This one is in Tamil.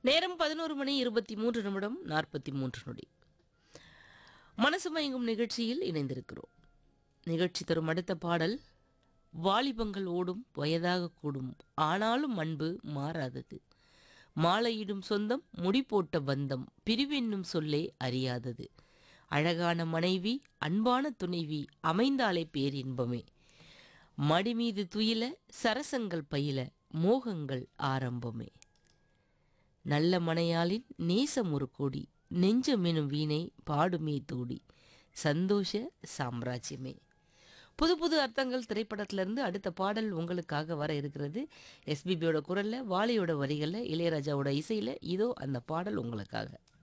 நேரம் பதினோரு மணி இருபத்தி மூன்று நிமிடம் நாற்பத்தி மூன்று நொடி மனசு மயங்கும் நிகழ்ச்சியில் இணைந்திருக்கிறோம் நிகழ்ச்சி தரும் அடுத்த பாடல் வாலிபங்கள் ஓடும் வயதாக கூடும் ஆனாலும் அன்பு மாறாதது மாலையிடும் சொந்தம் முடி போட்ட பந்தம் பிரிவென்னும் சொல்லே அறியாதது அழகான மனைவி அன்பான துணைவி அமைந்தாலே பேரின்பமே மடி மீது துயில சரசங்கள் பயில மோகங்கள் ஆரம்பமே நல்ல மனையாளின் நேசம் ஒரு கோடி நெஞ்சமெனும் வீணை பாடுமே தூடி சந்தோஷ சாம்ராஜ்யமே புது புது அர்த்தங்கள் திரைப்படத்திலிருந்து அடுத்த பாடல் உங்களுக்காக வர இருக்கிறது எஸ்பிபியோட குரல்ல வாலியோட வரிகளில் இளையராஜாவோட இசையில் இதோ அந்த பாடல் உங்களுக்காக